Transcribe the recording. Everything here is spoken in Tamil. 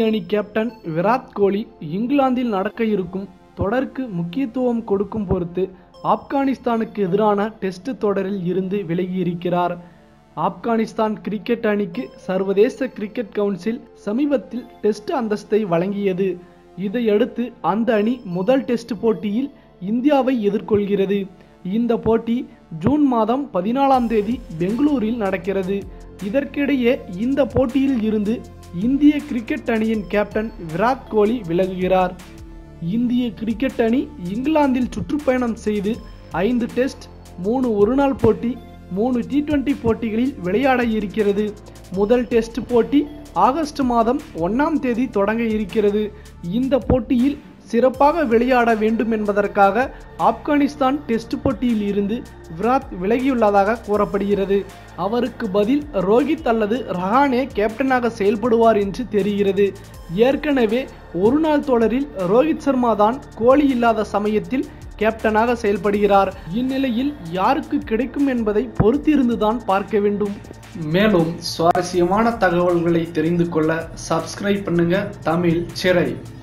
அணி கேப்டன் விராட் கோலி இங்கிலாந்தில் நடக்க இருக்கும் தொடருக்கு முக்கியத்துவம் கொடுக்கும் பொறுத்து ஆப்கானிஸ்தானுக்கு எதிரான டெஸ்ட் தொடரில் இருந்து விலகியிருக்கிறார் ஆப்கானிஸ்தான் கிரிக்கெட் அணிக்கு சர்வதேச கிரிக்கெட் கவுன்சில் சமீபத்தில் டெஸ்ட் அந்தஸ்தை வழங்கியது இதையடுத்து அந்த அணி முதல் டெஸ்ட் போட்டியில் இந்தியாவை எதிர்கொள்கிறது இந்த போட்டி ஜூன் மாதம் பதினாலாம் தேதி பெங்களூரில் நடக்கிறது இதற்கிடையே இந்த போட்டியில் இருந்து இந்திய கிரிக்கெட் அணியின் கேப்டன் விராட் கோலி விலகுகிறார் இந்திய கிரிக்கெட் அணி இங்கிலாந்தில் சுற்றுப்பயணம் செய்து ஐந்து டெஸ்ட் மூணு ஒருநாள் போட்டி மூணு டி டுவெண்டி போட்டிகளில் விளையாட இருக்கிறது முதல் டெஸ்ட் போட்டி ஆகஸ்ட் மாதம் ஒன்றாம் தேதி தொடங்க இருக்கிறது இந்த போட்டியில் சிறப்பாக விளையாட வேண்டும் என்பதற்காக ஆப்கானிஸ்தான் டெஸ்ட் போட்டியில் இருந்து விராட் விலகியுள்ளதாக கூறப்படுகிறது அவருக்கு பதில் ரோஹித் அல்லது ரஹானே கேப்டனாக செயல்படுவார் என்று தெரிகிறது ஏற்கனவே ஒருநாள் தொடரில் ரோஹித் சர்மா தான் கோலி இல்லாத சமயத்தில் கேப்டனாக செயல்படுகிறார் இந்நிலையில் யாருக்கு கிடைக்கும் என்பதை பொறுத்திருந்துதான் பார்க்க வேண்டும் மேலும் சுவாரஸ்யமான தகவல்களை தெரிந்து கொள்ள சப்ஸ்கிரைப் பண்ணுங்க தமிழ் சிறை